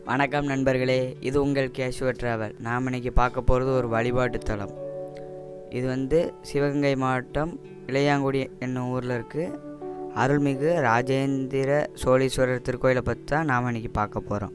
வணக்கம் நண்பர்களே இது உங்கள் கேஷுவல் ட்ராவல் நாம் இன்னைக்கு பார்க்க போகிறது ஒரு வழிபாட்டு தலம் இது வந்து சிவகங்கை மாவட்டம் இளையாங்குடி என்னும் ஊரில் இருக்குது அருள்மிகு ராஜேந்திர சோழீஸ்வரர் திருக்கோயிலை பற்றி தான் நாம் இன்னைக்கு பார்க்க போகிறோம்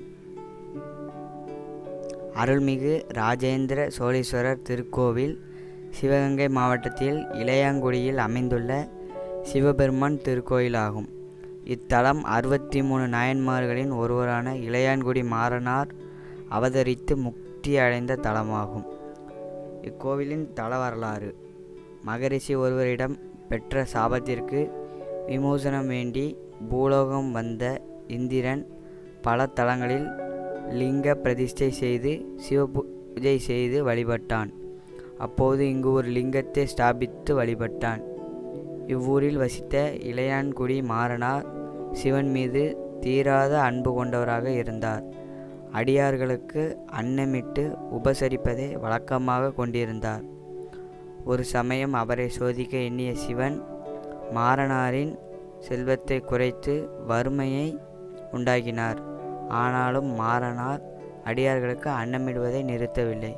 அருள்மிகு ராஜேந்திர சோழீஸ்வரர் திருக்கோவில் சிவகங்கை மாவட்டத்தில் இளையாங்குடியில் அமைந்துள்ள சிவபெருமான் திருக்கோயில் ஆகும் இத்தலம் அறுபத்தி மூணு நாயன்மார்களின் ஒருவரான இளையான்குடி மாறனார் அவதரித்து முக்தி அடைந்த தலமாகும் இக்கோவிலின் தல வரலாறு மகரிஷி ஒருவரிடம் பெற்ற சாபத்திற்கு விமோசனம் வேண்டி பூலோகம் வந்த இந்திரன் பல தலங்களில் லிங்க பிரதிஷ்டை செய்து சிவபூஜை செய்து வழிபட்டான் அப்போது இங்கு ஒரு லிங்கத்தை ஸ்தாபித்து வழிபட்டான் இவ்வூரில் வசித்த இளையான்குடி மாறனார் சிவன் மீது தீராத அன்பு கொண்டவராக இருந்தார் அடியார்களுக்கு அன்னமிட்டு உபசரிப்பதை வழக்கமாக கொண்டிருந்தார் ஒரு சமயம் அவரை சோதிக்க எண்ணிய சிவன் மாறனாரின் செல்வத்தை குறைத்து வறுமையை உண்டாக்கினார் ஆனாலும் மாறனார் அடியார்களுக்கு அன்னமிடுவதை நிறுத்தவில்லை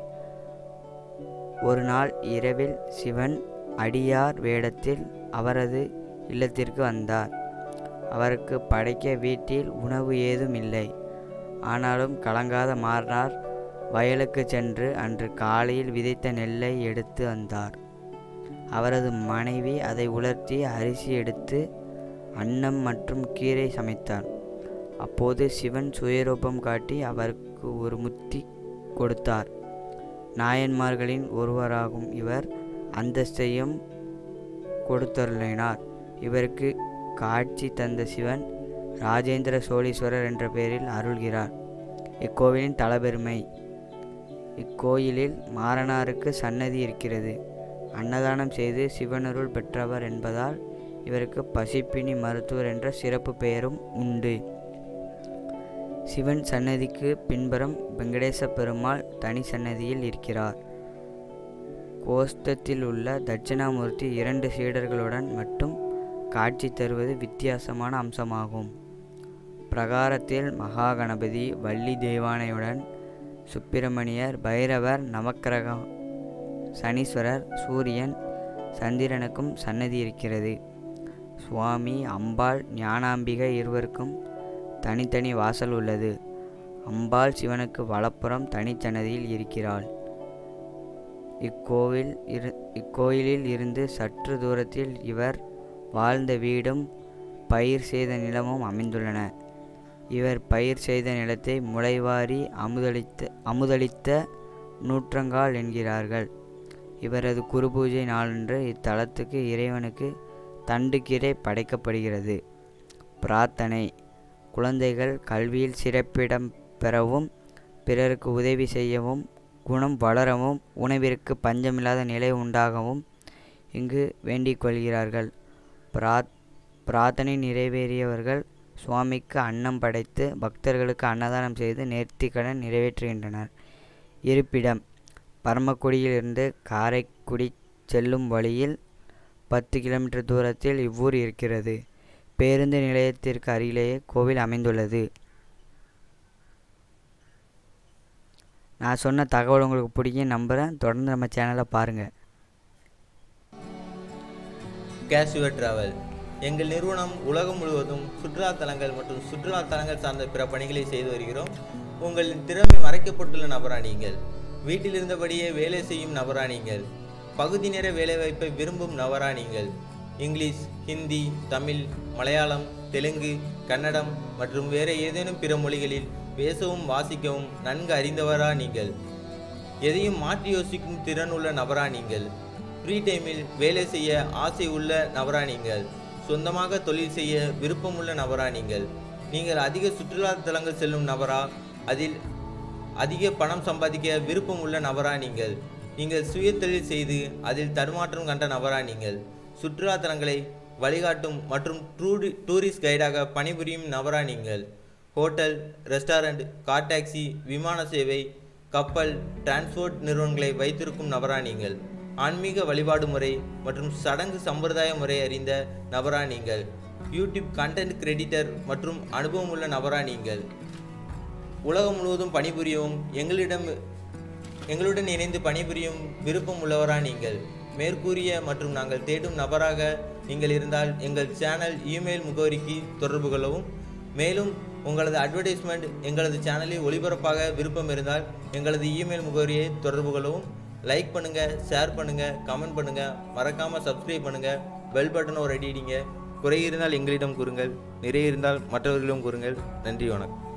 ஒரு நாள் இரவில் சிவன் அடியார் வேடத்தில் அவரது இல்லத்திற்கு வந்தார் அவருக்கு படைக்க வீட்டில் உணவு ஏதும் இல்லை ஆனாலும் கலங்காத மாறனார் வயலுக்கு சென்று அன்று காலையில் விதைத்த நெல்லை எடுத்து வந்தார் அவரது மனைவி அதை உலர்த்தி அரிசி எடுத்து அன்னம் மற்றும் கீரை சமைத்தார் அப்போது சிவன் சுயரூபம் காட்டி அவருக்கு ஒரு முத்தி கொடுத்தார் நாயன்மார்களின் ஒருவராகும் இவர் அந்தஸ்தையும் கொடுத்தருளினார் இவருக்கு காட்சி தந்த சிவன் ராஜேந்திர சோழீஸ்வரர் என்ற பெயரில் அருள்கிறார் இக்கோவிலின் தலபெருமை இக்கோயிலில் மாறனாருக்கு சன்னதி இருக்கிறது அன்னதானம் செய்து சிவனருள் பெற்றவர் என்பதால் இவருக்கு பசிப்பினி மருத்துவர் என்ற சிறப்பு பெயரும் உண்டு சிவன் சன்னதிக்கு பின்புறம் வெங்கடேச பெருமாள் தனி சன்னதியில் இருக்கிறார் கோஷ்டத்தில் உள்ள தட்சிணாமூர்த்தி இரண்டு சீடர்களுடன் மட்டும் காட்சி தருவது வித்தியாசமான அம்சமாகும் பிரகாரத்தில் மகாகணபதி வள்ளி தெய்வானையுடன் சுப்பிரமணியர் பைரவர் நவக்கிரகம் சனீஸ்வரர் சூரியன் சந்திரனுக்கும் சன்னதி இருக்கிறது சுவாமி அம்பாள் ஞானாம்பிகை இருவருக்கும் தனித்தனி வாசல் உள்ளது அம்பாள் சிவனுக்கு வலப்புறம் தனிச்சன்னதியில் இருக்கிறாள் இக்கோவில் இரு இக்கோயிலில் இருந்து சற்று தூரத்தில் இவர் வாழ்ந்த வீடும் பயிர் செய்த நிலமும் அமைந்துள்ளன இவர் பயிர் செய்த நிலத்தை முளைவாரி அமுதளித்த அமுதளித்த நூற்றங்கால் என்கிறார்கள் இவரது குருபூஜை நாளன்று இத்தலத்துக்கு இறைவனுக்கு தண்டுக்கீரை படைக்கப்படுகிறது பிரார்த்தனை குழந்தைகள் கல்வியில் சிறப்பிடம் பெறவும் பிறருக்கு உதவி செய்யவும் குணம் வளரவும் உணவிற்கு பஞ்சமில்லாத நிலை உண்டாகவும் இங்கு வேண்டிக் கொள்கிறார்கள் பிராத் பிரார்த்தனை நிறைவேறியவர்கள் சுவாமிக்கு அன்னம் படைத்து பக்தர்களுக்கு அன்னதானம் செய்து நேர்த்திக்கடன் நிறைவேற்றுகின்றனர் இருப்பிடம் பரமக்குடியிலிருந்து காரைக்குடி செல்லும் வழியில் பத்து கிலோமீட்டர் தூரத்தில் இவ்வூர் இருக்கிறது பேருந்து நிலையத்திற்கு அருகிலேயே கோவில் அமைந்துள்ளது நான் சொன்ன தகவல் உங்களுக்கு பிடிக்கும் நம்புகிறேன் தொடர்ந்து நம்ம சேனலை பாருங்கள் கேஷுவல் டிராவல் எங்கள் நிறுவனம் உலகம் முழுவதும் சுற்றுலா தலங்கள் மற்றும் சுற்றுலா தலங்கள் சார்ந்த பிற பணிகளை செய்து வருகிறோம் உங்களின் திறமை மறைக்கப்பட்டுள்ள நபரா நீங்கள் வீட்டில் இருந்தபடியே வேலை செய்யும் நபரா நீங்கள் பகுதி நேர வேலைவாய்ப்பை விரும்பும் நபரா நீங்கள் இங்கிலீஷ் ஹிந்தி தமிழ் மலையாளம் தெலுங்கு கன்னடம் மற்றும் வேறு ஏதேனும் பிற மொழிகளில் பேசவும் வாசிக்கவும் நன்கு அறிந்தவரா நீங்கள் எதையும் மாற்றி யோசிக்கும் திறன் உள்ள நபரா நீங்கள் ஃப்ரீ டைமில் வேலை செய்ய ஆசை உள்ள நபரா நீங்கள் சொந்தமாக தொழில் செய்ய விருப்பமுள்ள நபரா நீங்கள் நீங்கள் அதிக சுற்றுலா தலங்கள் செல்லும் நபரா அதில் அதிக பணம் சம்பாதிக்க விருப்பம் உள்ள நபரா நீங்கள் நீங்கள் சுய தொழில் செய்து அதில் தடுமாற்றம் கண்ட நபரா நீங்கள் சுற்றுலா தலங்களை வழிகாட்டும் மற்றும் டூரி டூரிஸ்ட் கைடாக பணிபுரியும் நபரா நீங்கள் ஹோட்டல் ரெஸ்டாரண்ட் கார் டாக்ஸி விமான சேவை கப்பல் டிரான்ஸ்போர்ட் நிறுவனங்களை வைத்திருக்கும் நபரா நீங்கள் ஆன்மீக வழிபாடு முறை மற்றும் சடங்கு சம்பிரதாய முறை அறிந்த நபரா நீங்கள் யூடியூப் கண்டென்ட் கிரெடிட்டர் மற்றும் அனுபவம் உள்ள நபரா நீங்கள் உலகம் முழுவதும் பணிபுரியவும் எங்களிடம் எங்களுடன் இணைந்து பணிபுரியும் விருப்பம் உள்ளவரா நீங்கள் மேற்கூறிய மற்றும் நாங்கள் தேடும் நபராக நீங்கள் இருந்தால் எங்கள் சேனல் இமெயில் முகவரிக்கு தொடர்பு கொள்ளவும் மேலும் உங்களது அட்வர்டைஸ்மெண்ட் எங்களது சேனலில் ஒளிபரப்பாக விருப்பம் இருந்தால் எங்களது இமெயில் முகவரியை தொடர்பு கொள்ளவும் லைக் பண்ணுங்க ஷேர் பண்ணுங்க கமெண்ட் பண்ணுங்க மறக்காம சப்ஸ்கிரைப் பண்ணுங்க பெல் பட்டன் ஒரு அடி அடிங்க குறை இருந்தால் எங்களிடம் கூறுங்கள் நிறைய இருந்தால் மற்றவர்களிடம் கூறுங்கள் நன்றி வணக்கம்